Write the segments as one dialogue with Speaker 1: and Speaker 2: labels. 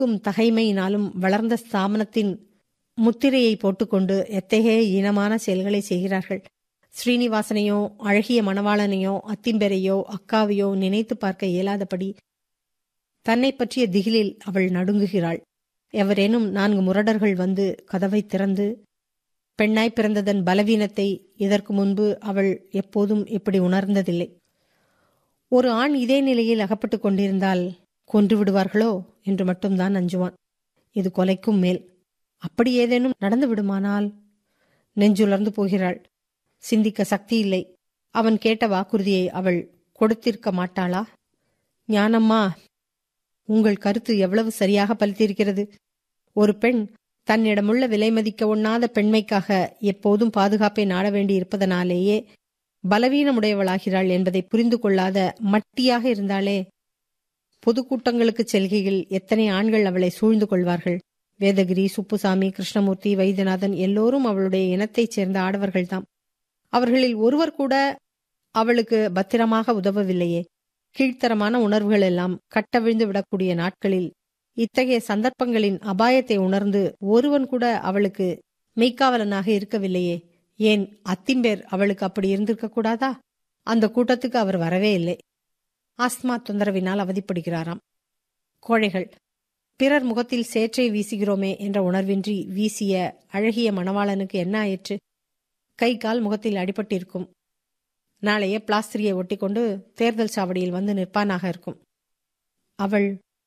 Speaker 1: க்கும் தகைமையினாலும் வளர்ந்த ஸ்தாபனத்தின் முத்திரையை போட்டுக்கொண்டு எத்தகைய இனமான செயல்களை செய்கிறார்கள் ஸ்ரீனிவாசனையோ அழகிய மணவாளனையோ அத்திம்பெரையோ அக்காவையோ நினைத்து பார்க்க இயலாதபடி தன்னை பற்றிய திகிலில் அவள் நடுங்குகிறாள் எவரேனும் நான்கு முரடர்கள் வந்து கதவை திறந்து பெண்ணாய் பிறந்ததன் பலவீனத்தை இதற்கு முன்பு அவள் எப்போதும் இப்படி உணர்ந்ததில்லை ஒரு ஆண் இதே நிலையில் அகப்பட்டுக் கொண்டிருந்தால் கொன்று விடுவார்களோ என்று மட்டும்தான் அஞ்சுவான் இது கொலைக்கும் மேல் அப்படி ஏதேனும் நடந்து விடுமானால் நெஞ்சுலர்ந்து போகிறாள் சிந்திக்க சக்தி இல்லை அவன் கேட்ட வாக்குறுதியை அவள் கொடுத்திருக்க மாட்டாளா ஞானம்மா உங்கள் கருத்து எவ்வளவு சரியாக பலித்திருக்கிறது ஒரு பெண் தன்னிடமுள்ள விலை மதிக்க ஒண்ணாத பெண்மைக்காக எப்போதும் பாதுகாப்பை நாட வேண்டி இருப்பதனாலேயே பலவீனமுடையவளாகிறாள் என்பதை புரிந்து கொள்ளாத மட்டியாக இருந்தாலே பொதுக்கூட்டங்களுக்கு செல்கையில் எத்தனை ஆண்கள் அவளை சூழ்ந்து கொள்வார்கள் வேதகிரி சுப்புசாமி கிருஷ்ணமூர்த்தி வைத்தியநாதன் எல்லோரும் அவளுடைய இனத்தைச் சேர்ந்த ஆடவர்கள்தாம் அவர்களில் ஒருவர் கூட அவளுக்கு பத்திரமாக உதவவில்லையே கீழ்த்தரமான உணர்வுகள் எல்லாம் கட்டவிழ்ந்து விடக்கூடிய நாட்களில் இத்தகைய சந்தர்ப்பங்களின் அபாயத்தை உணர்ந்து ஒருவன் கூட அவளுக்கு மெய்க்காவலனாக இருக்கவில்லையே ஏன் அத்திம்பேர் அவளுக்கு அப்படி இருந்திருக்க கூடாதா அந்த கூட்டத்துக்கு அவர் வரவே இல்லை ஆஸ்மா தொந்தரவினால் அவதிப்படுகிறாராம் கோழைகள் பிறர் முகத்தில் சேற்றை வீசுகிறோமே என்ற உணர்வின்றி வீசிய அழகிய மணவாளனுக்கு என்ன ஆயிற்று கை கால் முகத்தில் அடிபட்டிருக்கும் நாளைய பிளாஸ்திரியை ஒட்டிக்கொண்டு தேர்தல் சாவடியில் வந்து நிற்பானாக இருக்கும் அவள்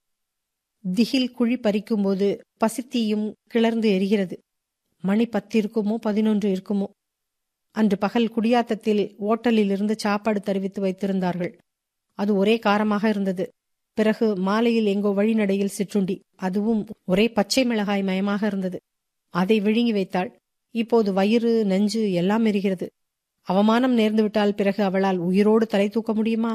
Speaker 1: திகில் குழி பறிக்கும்போது பசித்தீயும் கிளர்ந்து எரிகிறது மணி பத்து இருக்குமோ பதினொன்று இருக்குமோ அன்று பகல் குடியாத்தத்தில் ஓட்டலிலிருந்து சாப்பாடு தெரிவித்து வைத்திருந்தார்கள் அது ஒரே காரமாக இருந்தது பிறகு மாலையில் எங்கோ வழிநடையில் சிற்றுண்டி அதுவும் ஒரே பச்சை மிளகாய் மயமாக இருந்தது அதை விழுங்கி வைத்தாள் இப்போது வயிறு நெஞ்சு எல்லாம் எரிகிறது அவமானம் நேர்ந்துவிட்டால் பிறகு அவளால் உயிரோடு தலை தூக்க முடியுமா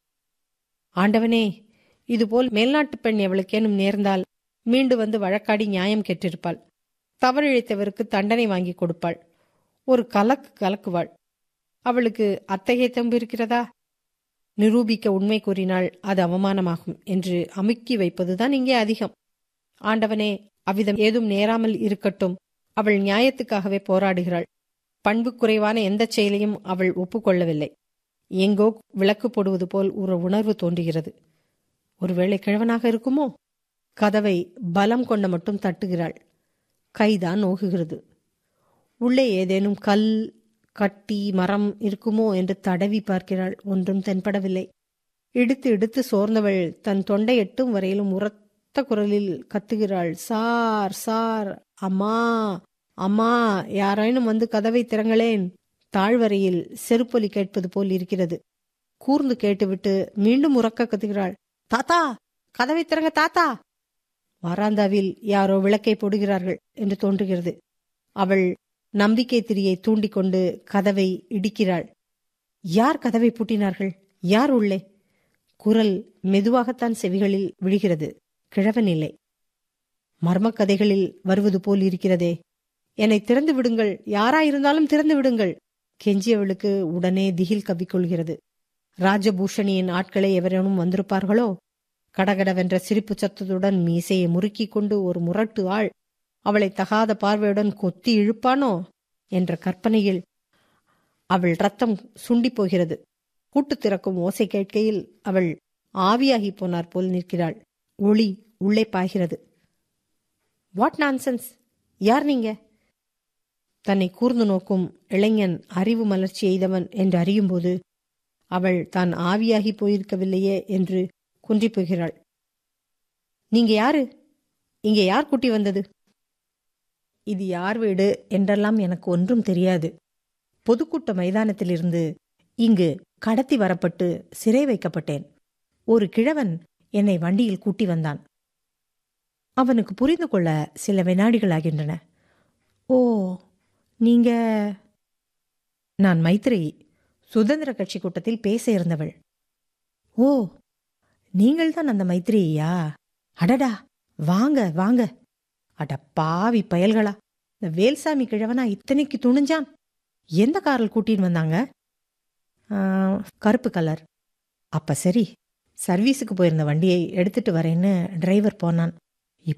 Speaker 1: ஆண்டவனே இதுபோல் மேல்நாட்டு பெண் எவளுக்கேனும் நேர்ந்தால் மீண்டு வந்து வழக்காடி நியாயம் கெட்டிருப்பாள் தவறிழைத்தவருக்கு தண்டனை வாங்கி கொடுப்பாள் ஒரு கலக்கு கலக்குவாள் அவளுக்கு அத்தகைய தெம்பு இருக்கிறதா நிரூபிக்க உண்மை கூறினால் அது அவமானமாகும் என்று அமுக்கி வைப்பதுதான் இங்கே அதிகம் ஆண்டவனே அவ்விதம் ஏதும் நேராமல் இருக்கட்டும் அவள் நியாயத்துக்காகவே போராடுகிறாள் பண்பு குறைவான எந்த செயலையும் அவள் ஒப்புக்கொள்ளவில்லை எங்கோ விளக்கு போடுவது போல் ஒரு உணர்வு தோன்றுகிறது ஒருவேளை கிழவனாக இருக்குமோ கதவை பலம் கொண்ட மட்டும் தட்டுகிறாள் கைதான் நோகுகிறது உள்ளே ஏதேனும் கல் கட்டி மரம் இருக்குமோ என்று தடவி பார்க்கிறாள் ஒன்றும் தென்படவில்லை இடுத்து இடுத்து சோர்ந்தவள் தன் தொண்டை எட்டும் வரையிலும் உரத்த குரலில் கத்துகிறாள் சார் சார் அம்மா அம்மா யாராயினும் வந்து கதவை திறங்களேன் தாழ்வரையில் செருப்பொலி கேட்பது போல் இருக்கிறது கூர்ந்து கேட்டுவிட்டு மீண்டும் உறக்க கத்துகிறாள் தாத்தா கதவை திறங்க தாத்தா வாராந்தாவில் யாரோ விளக்கை போடுகிறார்கள் என்று தோன்றுகிறது அவள் நம்பிக்கை திரியை தூண்டிக்கொண்டு கதவை இடிக்கிறாள் யார் கதவை பூட்டினார்கள் யார் உள்ளே குரல் மெதுவாகத்தான் செவிகளில் விழுகிறது கிழவன் இல்லை மர்மக்கதைகளில் வருவது போல் இருக்கிறதே என்னை திறந்து விடுங்கள் யாராயிருந்தாலும் திறந்து விடுங்கள் கெஞ்சியவளுக்கு உடனே திகில் கவ்விக்கொள்கிறது ராஜபூஷணியின் ஆட்களை எவரேனும் வந்திருப்பார்களோ கடகடவென்ற சிரிப்பு சத்தத்துடன் மீசையை முறுக்கிக் கொண்டு ஒரு முரட்டு ஆள் அவளை தகாத பார்வையுடன் கொத்தி இழுப்பானோ என்ற கற்பனையில் அவள் ரத்தம் சுண்டி போகிறது கூட்டு திறக்கும் ஓசை கேட்கையில் அவள் ஆவியாகி போனார் போல் நிற்கிறாள் ஒளி உள்ளே பாய்கிறது வாட் நான்சென்ஸ் யார் நீங்க தன்னை கூர்ந்து நோக்கும் இளைஞன் அறிவு மலர்ச்சி எய்தவன் என்று அறியும்போது அவள் தான் ஆவியாகி போயிருக்கவில்லையே என்று குன்றிப் போகிறாள் நீங்க யாரு இங்கே யார் கூட்டி வந்தது இது யார் வீடு என்றெல்லாம் எனக்கு ஒன்றும் தெரியாது பொதுக்கூட்ட மைதானத்திலிருந்து இங்கு கடத்தி வரப்பட்டு சிறை வைக்கப்பட்டேன் ஒரு கிழவன் என்னை வண்டியில் கூட்டி வந்தான் அவனுக்கு புரிந்து கொள்ள சில வினாடிகள் ஆகின்றன ஓ நீங்க நான் மைத்ரி சுதந்திர கட்சி கூட்டத்தில் பேச இருந்தவள் ஓ நீங்கள்தான் அந்த மைத்ரியா அடடா வாங்க வாங்க அட பாவி பயல்களா இந்த வேல்சாமி கிழவனா இத்தனைக்கு துணிஞ்சான் எந்த காரில் கூட்டின்னு வந்தாங்க ஆ, கருப்பு கலர் அப்ப சரி சர்வீஸுக்கு போயிருந்த வண்டியை எடுத்துட்டு வரேன்னு டிரைவர் போனான்